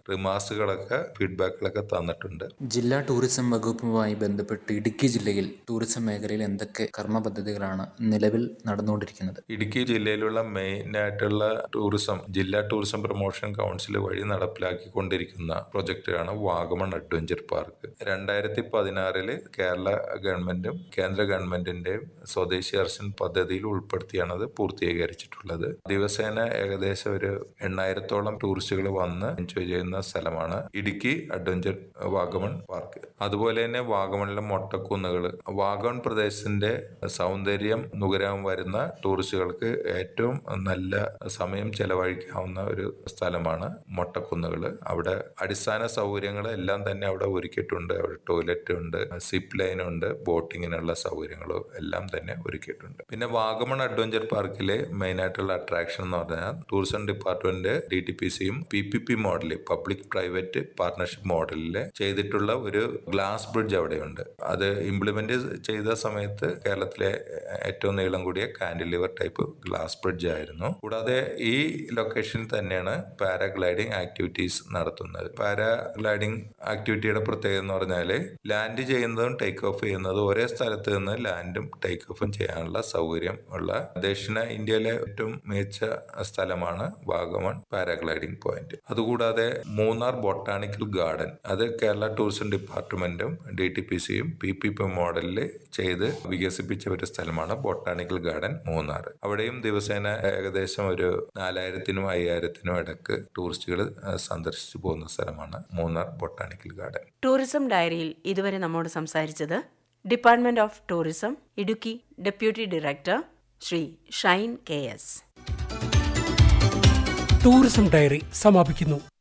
റിമാർക്സുകളൊക്കെ ഫീഡ്ബാക്കുകളൊക്കെ തന്നിട്ടുണ്ട് ജില്ലാ ടൂറിസം വകുപ്പുമായി ബന്ധപ്പെട്ട് ഇടുക്കി ജില്ലയിൽ ടൂറിസം മേഖലയിൽ എന്തൊക്കെ കർമ്മ പദ്ധതികളാണ് നിലവിൽ നടന്നുകൊണ്ടിരിക്കുന്നത് ഇടുക്കി ജില്ലയിലുള്ള മെയിൻ ആയിട്ടുള്ള ടൂറിസം ജില്ലാ ടൂറിസം പ്രൊമോഷൻ കൗൺസിൽ വഴി നടപ്പിലാക്കിക്കൊണ്ടിരിക്കുന്ന പ്രൊജക്റ്റാണ് വാഗമൺ അഡ്വഞ്ചർ പാർക്ക് രണ്ടായിരത്തി പതിനാറില് കേരള ഗവൺമെന്റും കേന്ദ്ര ഗവൺമെന്റിന്റെയും സ്വദേശി ദർശൻ പദ്ധതിയിൽ ഉൾപ്പെടുത്തിയാണ് അത് പൂർത്തീകരിച്ചിട്ടുള്ളത് ദിവസേന ഏകദേശം ഒരു എണ്ണായിരത്തോളം ടൂറിസ്റ്റുകൾ വന്ന് എൻജോയ് ചെയ്യുന്ന സ്ഥലമാണ് ഇടുക്കി അഡ്വഞ്ചർ വാഗമൺ പാർക്ക് അതുപോലെ തന്നെ വാഗമണിലെ മൊട്ടക്കുന്നുകൾ വാഗമൺ പ്രദേശത്തിന്റെ സൗന്ദര്യം നുകരാൻ വരുന്ന ടൂറിസ്റ്റുകൾക്ക് ഏറ്റവും നല്ല സമയം ചെലവഴിക്കാവുന്ന ഒരു സ്ഥലമാണ് മൊട്ടക്കുന്നുകൾ അവിടെ അടിസ്ഥാന സൗകര്യങ്ങൾ എല്ലാം തന്നെ അവിടെ ഒരുക്കിയിട്ടുണ്ട് അവിടെ ടോയ്ലറ്റ് ഉണ്ട് സിപ്പ് ലൈൻ ഉണ്ട് ബോട്ടിങ്ങിനുള്ള സൗകര്യങ്ങളും എല്ലാം തന്നെ ഒരുക്കിയിട്ടുണ്ട് പിന്നെ വാഗമൺ അഡ്വഞ്ചർ പാർക്കിലെ മെയിൻ ആയിട്ടുള്ള അട്രാക്ഷൻ എന്ന് പറഞ്ഞാൽ tourism department D T P സിയും പി പി പി മോഡലിൽ പബ്ലിക് പ്രൈവറ്റ് പാർട്ണർഷിപ്പ് മോഡലിൽ ചെയ്തിട്ടുള്ള ഒരു ഗ്ലാസ് ബ്രിഡ്ജ് അവിടെയുണ്ട് അത് ഇംപ്ലിമെന്റ് ചെയ്ത സമയത്ത് കേരളത്തിലെ ഏറ്റവും നീളം കൂടിയ കാൻഡിലിവർ ടൈപ്പ് ഗ്ലാസ് ബ്രിഡ്ജ് ആയിരുന്നു കൂടാതെ ഈ ലൊക്കേഷനിൽ തന്നെയാണ് പാരാഗ്ലൈഡിംഗ് ആക്ടിവിറ്റീസ് നടത്തുന്നത് പാരാഗ്ലൈഡിംഗ് ആക്ടിവിറ്റിയുടെ പ്രത്യേകത എന്ന് പറഞ്ഞാൽ ലാൻഡ് ചെയ്യുന്നതും ടേക്ക് ഓഫ് ചെയ്യുന്നതും ഒരേ സ്ഥലത്ത് നിന്ന് ലാൻഡും ടേക്ക് ഓഫും ചെയ്യാനുള്ള സൗകര്യം ഉള്ള ദക്ഷിണ ഇന്ത്യയിലെ ഏറ്റവും മികച്ച സ്ഥലമാണ് വാഗമൺ പാരാഗ്ലൈഡിംഗ് പോയിന്റ് അതുകൂടാതെ മൂന്നാർ ബൊട്ടാണിക്കൽ ഗാർഡൻ അത് കേരള ടൂറിസം ഡിപ്പാർട്ട്മെന്റും ഡി ടി പി സിയും പി പി പി മോഡലിൽ ചെയ്ത് വികസിപ്പിച്ച ഒരു സ്ഥലമാണ് ബൊട്ടാണിക്കൽ ഗാർഡൻ മൂന്നാർ അവിടെയും ദിവസേന ഏകദേശം ഒരു നാലായിരത്തിനും അയ്യായിരത്തിനും ഇടക്ക് ടൂറിസ്റ്റുകൾ സന്ദർശിച്ചു പോകുന്ന സ്ഥലമാണ് മൂന്നാർ ബൊട്ടാണിക്കൽ ഗാർഡൻ ടൂറിസം ഡയറിയിൽ ഇതുവരെ നമ്മോട് സംസാരിച്ചത് department of tourism Idukki deputy director Shri Shine K S tourism diary സമാപിക്കുന്നു